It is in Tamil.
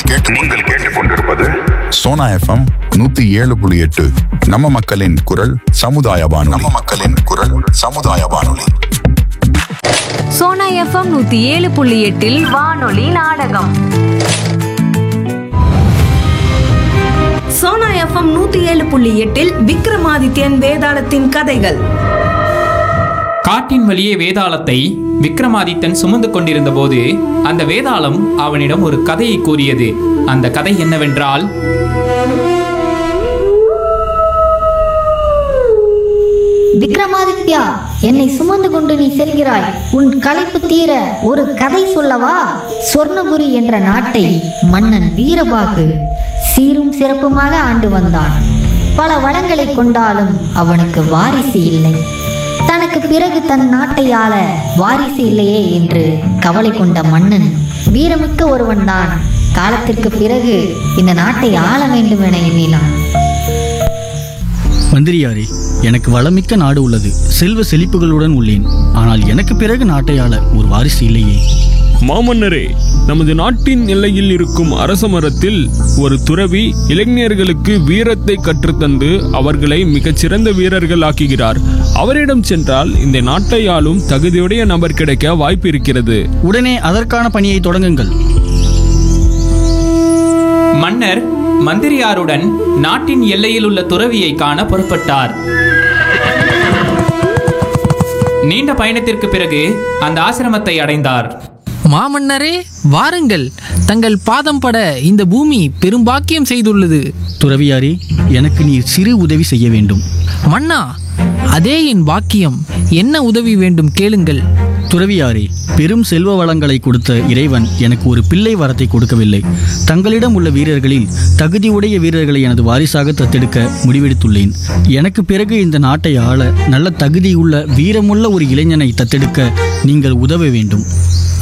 நீங்கள் கேட்டு நீங்கள் கேட்டுக்கொண்டிருப்பது சோனா எஃப்எம் நூத்தி ஏழு புள்ளி எட்டு நம்ம மக்களின் குரல் சமுதாய வானொலி நம்ம மக்களின் குரல் சமுதாய வானொலி சோனா எஃப்எம் நூத்தி ஏழு புள்ளி எட்டில் வானொலி நாடகம் சோனா எஃப்எம் நூத்தி ஏழு புள்ளி எட்டில் விக்ரமாதித்யன் வேதாளத்தின் கதைகள் காட்டின் வழியே வேதாளத்தை விக்ரமாதித்தன் சுமந்து கொண்டிருந்த போது அந்த வேதாளம் அவனிடம் ஒரு கதையை கூறியது அந்த கதை என்னவென்றால் விக்ரமாதித்யா என்னை சுமந்து கொண்டு நீ செல்கிறாய் உன் களைப்பு தீர ஒரு கதை சொல்லவா சொர்ணபுரி என்ற நாட்டை மன்னன் வீரபாகு சீரும் சிறப்புமாக ஆண்டு வந்தான் பல வளங்களை கொண்டாலும் அவனுக்கு வாரிசு இல்லை தனக்கு பிறகு தன் நாட்டை ஆள வாரிசு இல்லையே என்று கவலை கொண்ட மன்னன் வீரமிக்க ஒருவன்தான் காலத்திற்கு பிறகு இந்த நாட்டை ஆள வேண்டும் என எண்ணினான் மந்திரியாரே எனக்கு வளமிக்க நாடு உள்ளது செல்வ செழிப்புகளுடன் உள்ளேன் ஆனால் எனக்கு பிறகு நாட்டை ஆள ஒரு வாரிசு இல்லையே மாமன்னரே நமது நாட்டின் எல்லையில் இருக்கும் அரச மரத்தில் ஒரு துறவி இளைஞர்களுக்கு வீரத்தை கற்றுத்தந்து அவர்களை மிகச்சிறந்த வீரர்கள் ஆக்குகிறார் அவரிடம் சென்றால் இந்த நாட்டை ஆளும் தகுதியுடைய நபர் கிடைக்க வாய்ப்பு இருக்கிறது உடனே அதற்கான பணியை தொடங்குங்கள் மன்னர் மந்திரியாருடன் நாட்டின் எல்லையில் உள்ள துறவியை காண புறப்பட்டார் நீண்ட பயணத்திற்கு பிறகு அந்த ஆசிரமத்தை அடைந்தார் மாமன்னரே வாருங்கள் தங்கள் பாதம் பட இந்த பூமி பெரும்பாக்கியம் செய்துள்ளது துறவியாரே எனக்கு நீர் சிறு உதவி செய்ய வேண்டும் மன்னா அதே என் பாக்கியம் என்ன உதவி வேண்டும் கேளுங்கள் துறவியாரே பெரும் செல்வ வளங்களை கொடுத்த இறைவன் எனக்கு ஒரு பிள்ளை வரத்தை கொடுக்கவில்லை தங்களிடம் உள்ள வீரர்களில் தகுதியுடைய வீரர்களை எனது வாரிசாக தத்தெடுக்க முடிவெடுத்துள்ளேன் எனக்கு பிறகு இந்த நாட்டை ஆள நல்ல தகுதியுள்ள வீரமுள்ள ஒரு இளைஞனை தத்தெடுக்க நீங்கள் உதவ வேண்டும்